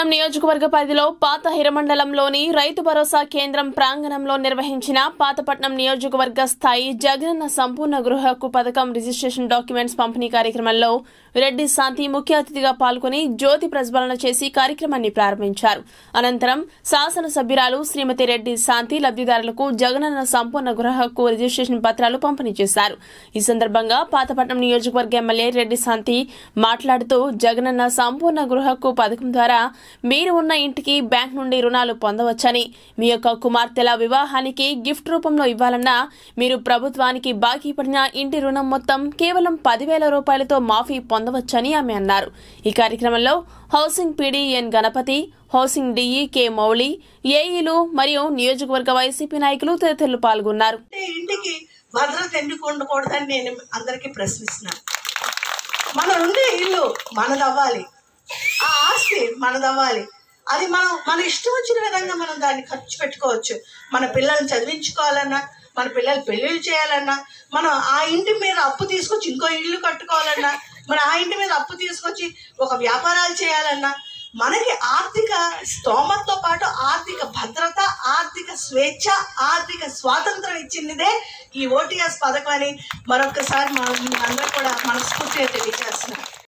పాతపట్నం నియోజకవర్గ పరిధిలో పాత హిరమండలంలోని రైతు భరోసా కేంద్రం ప్రాంగణంలో నిర్వహించిన పాతపట్నం నియోజకవర్గ స్థాయి జగనన్న సంపూర్ణ గృహ హక్కు పథకం రిజిస్ట్రేషన్ డాక్యుమెంట్స్ పంపిణీ కార్యక్రమంలో రెడ్డి శాంతి ముఖ్య అతిథిగా పాల్గొని జ్యోతి ప్రజ్వలన చేసి కార్యక్రమాన్ని ప్రారంభించారు అనంతరం శాసనసభ్యురాలు శ్రీమతి రెడ్డి శాంతి లబ్ధిదారులకు జగనన్న సంపూర్ణ గృహ హక్కు రిజిస్ట్రేషన్ పత్రాలు పంపిణీ చేశారు ఈ సందర్భంగా పాతపట్నం నియోజకవర్గ ఎమ్మెల్యే రెడ్డి శాంతి మాట్లాడుతూ జగనన్న సంపూర్ణ గృహ హక్కు పథకం ద్వారా మీరు ఉన్న ఇంటికి బ్యాంక్ నుండి రుణాలు పొందవచ్చని మీ యొక్క కుమార్తెల వివాహానికి గిఫ్ట్ రూపంలో ఇవ్వాలన్నా మీరు ప్రభుత్వానికి బాకీ పడిన ఇంటి రుణం మొత్తం కేవలం పదివేల రూపాయలతో మాఫీ పొందవచ్చని ఆమె అన్నారు ఈ కార్యక్రమంలో housing PD N Ganapathi housing DE K Mouli ఏఈలు మరియు నియోజకవర్గ వైసీపీ నాయకులు తదితరులు పాల్గొన్నారు అంటే ఇంటికి భద్రత ఎందుకు ఉండకూడదని నేను అందరికీ ప్రశ్నిస్తున్నాను మనం ఉండే ఇల్లు మనదవ్వాలి ఆ ఆస్తి మనదవ్వాలి అది మనం మన ఇష్టం వచ్చిన విధంగా మనం దాన్ని ఖర్చు పెట్టుకోవచ్చు మన పిల్లల్ని చదివించుకోవాలన్నా మన పిల్లలు పెళ్ళిళ్ళు చేయాలన్నా మనం ఆ ఇంటి మీద అప్పు తీసుకొచ్చి ఇంకో ఇల్లు కట్టుకోవాలన్నా మనం ఆ ఇంటి మీద అప్పు తీసుకొచ్చి ఒక వ్యాపారాలు చేయాలన్నా మనకి ఆర్థిక స్తోమతతో పాటు ఆర్థిక భద్రత ఆర్థిక స్వేచ్ఛ ఆర్థిక స్వాతంత్రం ఇచ్చిందిదే ఈ ఓటీఎస్ పథకం అని మరొకసారి మనం అందరూ కూడా మనస్ఫూర్తిగా తెలియజేస్తున్నాం